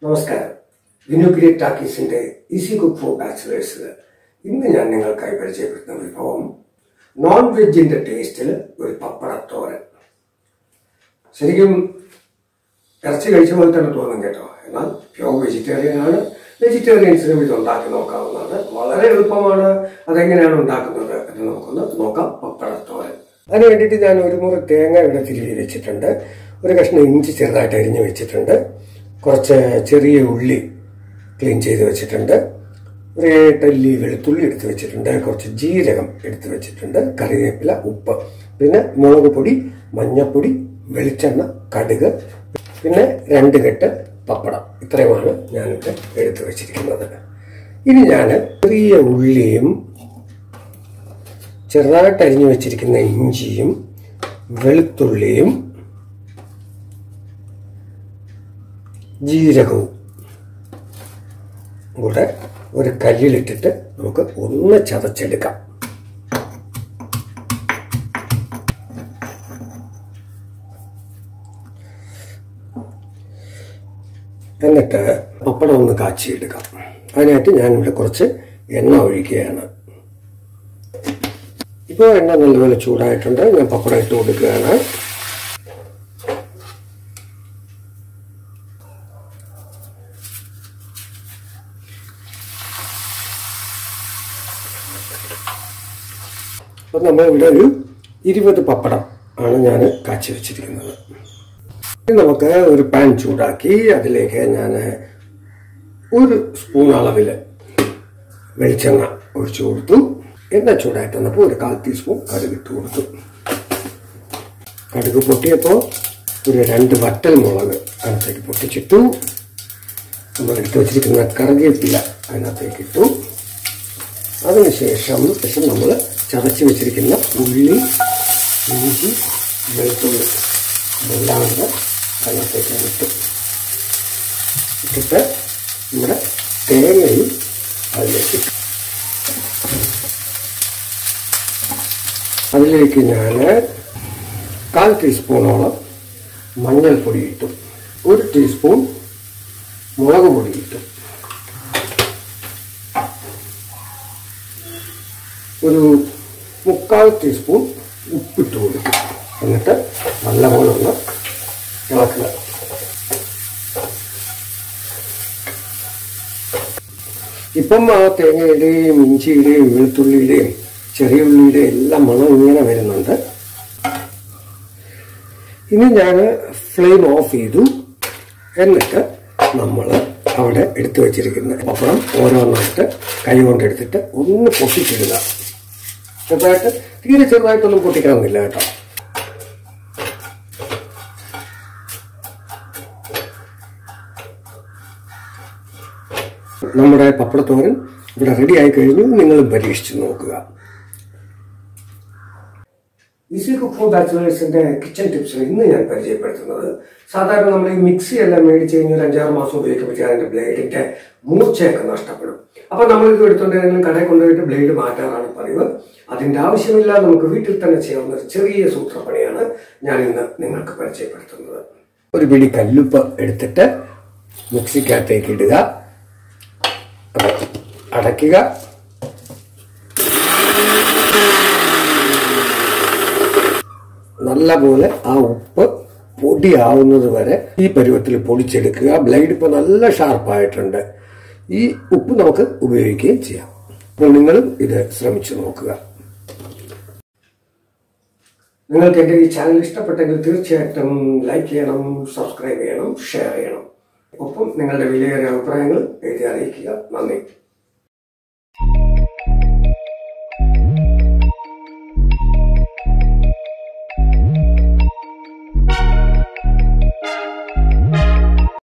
നമസ്കാരം വിനുഗ്രി ടാക്കീസിന്റെ ഈസി കുക്ക് ഫോർ ബാച്ചിലേഴ്സിൽ ഇന്ന് ഞാൻ നിങ്ങൾക്കായി പരിചയപ്പെടുത്തുന്ന വിഭവം നോൺ വെജിന്റെ ടേസ്റ്റിൽ ഒരു പപ്പടത്തോരൻ ശരിക്കും ഇറച്ചി കഴിച്ച പോലെ തന്നെ തോന്നും കേട്ടോ എന്നാൽ പ്യോർ വെജിറ്റേറിയൻ ആണ് വെജിറ്റേറിയൻസിനും ഇത് ഉണ്ടാക്കി നോക്കാവുന്നതാണ് വളരെ എളുപ്പമാണ് അതെങ്ങനെയാണ് ഉണ്ടാക്കുന്നത് എന്ന് നമുക്കൊന്ന് നോക്കാം പപ്പടത്തോരൻ അതിന് വേണ്ടിയിട്ട് ഞാൻ ഒരു മുറി തേങ്ങ ഇവിടെ തിരികെ വെച്ചിട്ടുണ്ട് ഒരു കഷ്ണം ഇഞ്ചി ചെറുതായിട്ട് അരിഞ്ഞ് വെച്ചിട്ടുണ്ട് കുറച്ച് ചെറിയ ഉള്ളി ക്ലീൻ ചെയ്ത് വെച്ചിട്ടുണ്ട് ഒരു ഏട്ടല്ലി വെളുത്തുള്ളി എടുത്ത് വെച്ചിട്ടുണ്ട് കുറച്ച് ജീരകം എടുത്ത് വെച്ചിട്ടുണ്ട് കറിവേപ്പില ഉപ്പ് പിന്നെ മുളക് പൊടി മഞ്ഞപ്പൊടി വെളിച്ചെണ്ണ കടുക് പിന്നെ രണ്ട് കെട്ട് പപ്പടം ഇത്രയുമാണ് ഞാനിവിടെ എടുത്തു വെച്ചിരിക്കുന്നത് ഇനി ഞാൻ ചെറിയ ഉള്ളിയും ചെറുതായിട്ട് അരിഞ്ഞു വെച്ചിരിക്കുന്ന ഇഞ്ചിയും വെളുത്തുള്ളിയും ജീരകവും കൂടെ ഒരു കല്ലിലിട്ടിട്ട് നമുക്ക് ഒന്ന് ചതച്ചെടുക്കാം എന്നിട്ട് പപ്പടം ഒന്ന് കാച്ചിയെടുക്കാം അതിനായിട്ട് ഞാനിവിടെ കുറച്ച് എണ്ണ ഒഴിക്കുകയാണ് ഇപ്പോൾ എണ്ണ നല്ലപോലെ ചൂടായിട്ടുണ്ട് ഞാൻ പപ്പടം ഇട്ട് കൊടുക്കുകയാണ് അപ്പം നമ്മളിവിടെ ഒരു ഇരുപത് പപ്പടം ആണ് ഞാൻ കാച്ചി വെച്ചിരിക്കുന്നത് ഇനി നമുക്ക് ഒരു പാൻ ചൂടാക്കി അതിലേക്ക് ഞാൻ ഒരു സ്പൂൺ അളവിൽ വെളിച്ചെണ്ണ ഒഴിച്ചു കൊടുത്തു എണ്ണ ചൂടായിട്ട് വന്നപ്പോൾ ഒരു കാൽ ടീസ്പൂൺ കടുക് ഇട്ട് കൊടുത്തു കടുക് പൊട്ടിയപ്പോൾ ഒരു രണ്ട് വറ്റൽ മുളക് അതിനകത്തേക്ക് പൊട്ടിച്ചിട്ടു നമ്മൾ എടുത്ത് വെച്ചിരിക്കുന്ന കറിവേപ്പില അതിനകത്തേക്ക് ഇട്ടു അതിനുശേഷം ശേഷം നമ്മൾ ചതച്ച് വെച്ചിരിക്കുന്ന ഉള്ളി ഇഞ്ചി വെളുത്തുള്ളി ഇതെല്ലാം കൂടെ അതിനകത്തേക്ക് ഇട്ടു ഇട്ടിട്ട് നമ്മുടെ തേങ്ങയും അതിലേക്ക് ഇട്ടു അതിലേക്ക് ഞാൻ കാൽ ടീസ്പൂണോളം മഞ്ഞൾപ്പൊടി ഇട്ടു ഒരു ടീസ്പൂൺ മുളക് പൊടി ഇട്ടു ഒരു മുക്കാൽ ടീസ്പൂൺ ഉപ്പിട്ട് കൊടുക്കും എന്നിട്ട് നല്ലപോലെ ഒന്ന് ഇളക്കുക ഇപ്പം ആ തേങ്ങയുടെയും ഇഞ്ചിയുടെയും വെളുത്തുള്ളിയുടെയും ചെറിയ ഉള്ളിയുടെയും എല്ലാം മണം ഇങ്ങനെ വരുന്നുണ്ട് ഇനി ഞാൻ ഫ്ലെയിം ഓഫ് ചെയ്തു എന്നിട്ട് നമ്മൾ അവിടെ എടുത്തു വെച്ചിരിക്കുന്ന പപ്പടം ഓരോന്നായിട്ട് കൈ കൊണ്ട് എടുത്തിട്ട് ഒന്ന് പൊട്ടിച്ചിടുക ചെറുതായിട്ട് തീരെ ചെറുതായിട്ടൊന്നും പൊട്ടിക്കണമെന്നില്ല കേട്ടോ നമ്മുടെ പപ്പടത്തോരൻ ഇവിടെ റെഡി ആയി കഴിഞ്ഞു നിങ്ങൾ പരീക്ഷിച്ച് നോക്കുക ഈസി കുക്ക് ഫോർ ബാച്ചുലേഴ്സിന്റെ കിച്ചൺ ടിപ്സിൽ ഇന്ന് ഞാൻ പരിചയപ്പെടുത്തുന്നത് സാധാരണ നമ്മൾ ഈ മിക്സി എല്ലാം മേടിച്ച് കഴിഞ്ഞ് ഒരു അഞ്ചാറ് മാസം ഉപയോഗിക്കുമ്പോഴത്തേക്ക് അതിന്റെ ബ്ലേഡിന്റെ മൂർച്ചയൊക്കെ നഷ്ടപ്പെടും അപ്പൊ നമ്മൾ ഇത് എടുത്തുകൊണ്ട് ഏതെങ്കിലും കടയിൽ കൊണ്ടുപോയിട്ട് ബ്ലേഡ് മാറ്റാറാണ് പതിവ് അതിന്റെ ആവശ്യമില്ല നമുക്ക് വീട്ടിൽ തന്നെ ചെയ്യാവുന്ന ഒരു ചെറിയ സൂത്രപ്പണിയാണ് ഞാൻ ഇന്ന് നിങ്ങൾക്ക് പരിചയപ്പെടുത്തുന്നത് ഒരു പിടി കല്ലുപ്പ് എടുത്തിട്ട് മിക്സിക്കകത്തേക്ക് ഇടുക അത് അടയ്ക്കുക നല്ലപോലെ ആ ഉപ്പ് പൊടിയാവുന്നത് വരെ ഈ പരുവത്തിൽ പൊടിച്ചെടുക്കുക ബ്ലേഡ് ഇപ്പോൾ നല്ല ഷാർപ്പായിട്ടുണ്ട് ഈ ഉപ്പ് നമുക്ക് ഉപയോഗിക്കുകയും ചെയ്യാം അപ്പോൾ നിങ്ങളും ഇത് ശ്രമിച്ചു നോക്കുക നിങ്ങൾക്ക് എൻ്റെ ഈ ചാനൽ ഇഷ്ടപ്പെട്ടെങ്കിൽ തീർച്ചയായിട്ടും ലൈക്ക് ചെയ്യണം സബ്സ്ക്രൈബ് ചെയ്യണം ഷെയർ ചെയ്യണം ഒപ്പം നിങ്ങളുടെ വിലയേറിയ അഭിപ്രായങ്ങൾ എഴുതി അറിയിക്കുക നന്ദി